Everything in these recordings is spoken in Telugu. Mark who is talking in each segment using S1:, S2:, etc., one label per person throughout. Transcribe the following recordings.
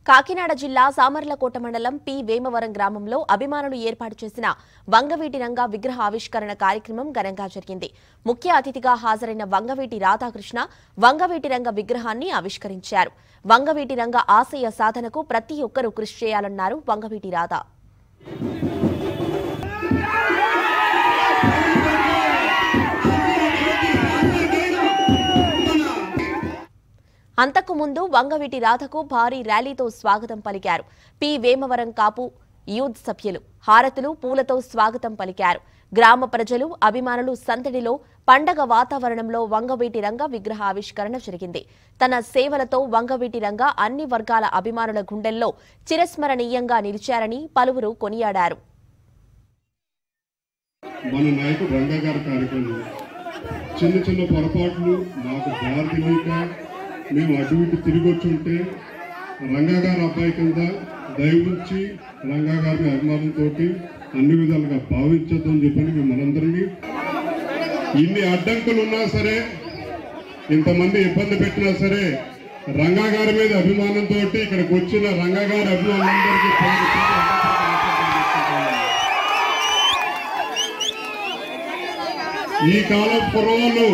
S1: కాకినాడ జిల్లా సామర్లకోట మండలం పి వేమవరం గ్రామంలో అభిమానులు ఏర్పాటు చేసిన వంగవీటి రంగ విగ్రహ ఆవిష్కరణ కార్యక్రమం ఘనంగా జరిగింది ముఖ్య అతిథిగా హాజరైన వంగవీటి రాధాకృష్ణ వంగవీటి రంగ విగ్రహాన్ని ఆవిష్కరించారు వంగవీటి రంగ ఆశయ సాధనకు ప్రతి ఒక్కరూ కృషి చేయాలన్నారు వంగవీటి రాధా అంతకు ముందు వంగవీటి రాధకు భారీ ర్యాలీతో స్వాగతం పలికారు పి వేమవరం కాపు యూత్ సభ్యులు హారతులు పూలతో స్వాగతం పలికారు గ్రామ ప్రజలు అభిమానులు సందడిలో పండగ వాతావరణంలో వంగవీటి రంగ విగ్రహ ఆవిష్కరణ జరిగింది తన సేవలతో వంగవీటి రంగ అన్ని వర్గాల అభిమానుల గుండెల్లో చిరస్మరణీయంగా నిలిచారని పలువురు కొనియాడారు
S2: మన నాయకుడు రంగా గారి కార్యక్రమం చిన్న చిన్న పొరపాట్లు మాకు దారి తెలియక మేము అటు ఇటు తిరిగి వచ్చి ఉంటే రంగా గారి అబ్బాయి కింద దయవుంచి రంగా గారి అభిమానంతో అన్ని విధాలుగా భావించొద్దని చెప్పని మేము మనందరినీ ఇన్ని అడ్డంకులు ఉన్నా సరే ఇంతమంది ఇబ్బంది పెట్టినా సరే రంగా గారి మీద అభిమానంతో ఇక్కడికి వచ్చిన రంగా గారి అభిమానులందరికీ పేరు పేరు ఈ కాలం కుర్రవాళ్ళు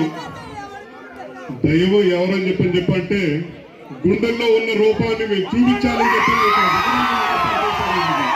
S2: దైవం ఎవరని చెప్పని చెప్పంటే గుండెల్లో ఉన్న రూపాన్ని మేము చూపించాలని చెప్పి ఒక విగ్రహం ఏర్పాటు చేశారు.